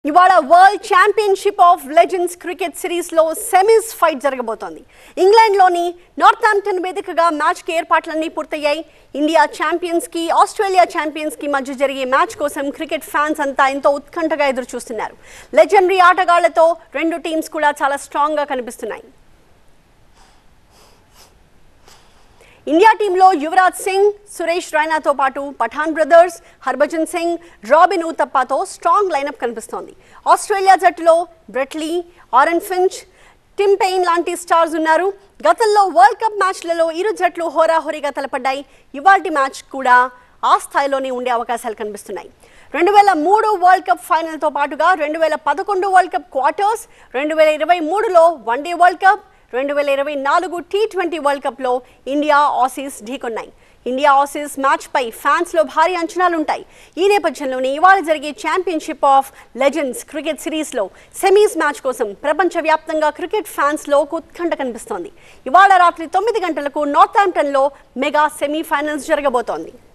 ఇవాళ world championship of legends cricket series లో semis fight జరగబోతోంది ఇంగ్లాండ్లోని నార్థాంప్టన్ వేదికగా మ్యాచ్ కి ఏర్పాట్లన్నీ పూర్తయ్యాయి ఇండియా ఛాంపియన్స్ కి ఆస్ట్రేలియా ఛాంపియన్స్ కి మధ్య జరిగే మ్యాచ్ కోసం క్రికెట్ ఫ్యాన్స్ అంతా ఎంతో ఉత్కంఠగా ఎదురు చూస్తున్నారు లెజెండరీ ఆటగాళ్లతో రెండు టీమ్స్ కూడా చాలా స్ట్రాంగ్ గా కనిపిస్తున్నాయి ఇండియా టీంలో యువరాజ్ సింగ్ సురేష్ రైనాతో పాటు పఠాన్ బ్రదర్స్ హర్భజన్ సింగ్ రాబిన్ ఊతప్పాతో స్ట్రాంగ్ లైనప్ కనిపిస్తోంది ఆస్ట్రేలియా జట్టులో Brett Lee Aaron Finch Tim Paine లాంటి స్టార్స్ ఉన్నారు గతంలో వరల్డ్ కప్ మ్యాచ్లలో ఇరు జట్లు హోరాహోరీగా తలపడ్డాయి ఇవాల్టి మ్యాచ్ కూడా ఆ స్థాయిలోనే ఉండే అవకాశాలు కనిపిస్తున్నాయి రెండు వేల మూడు వరల్డ్ కప్ ఫైనల్తో పాటుగా రెండు వేల పదకొండు వరల్డ్ కప్ క్వార్టర్స్ రెండు వేల ఇరవై మూడులో వన్డే వరల్డ్ కప్ రెండు వేల ఇరవై నాలుగు టీ ట్వంటీ వరల్డ్ కప్లో ఇండియా ఆసీస్ ఢీకొన్నాయి ఇండియా ఆసీస్ మ్యాచ్పై ఫ్యాన్స్లో భారీ అంచనాలుంటాయి ఈ నేపథ్యంలోనే ఇవాళ జరిగే ఛాంపియన్షిప్ ఆఫ్ లెజెండ్స్ క్రికెట్ సిరీస్లో సెమీస్ మ్యాచ్ కోసం ప్రపంచవ్యాప్తంగా క్రికెట్ ఫ్యాన్స్లో ఉత్కంఠ కనిపిస్తోంది ఇవాళ రాత్రి తొమ్మిది గంటలకు నార్థాంప్టన్లో మెగా సెమీఫైనల్స్ జరగబోతోంది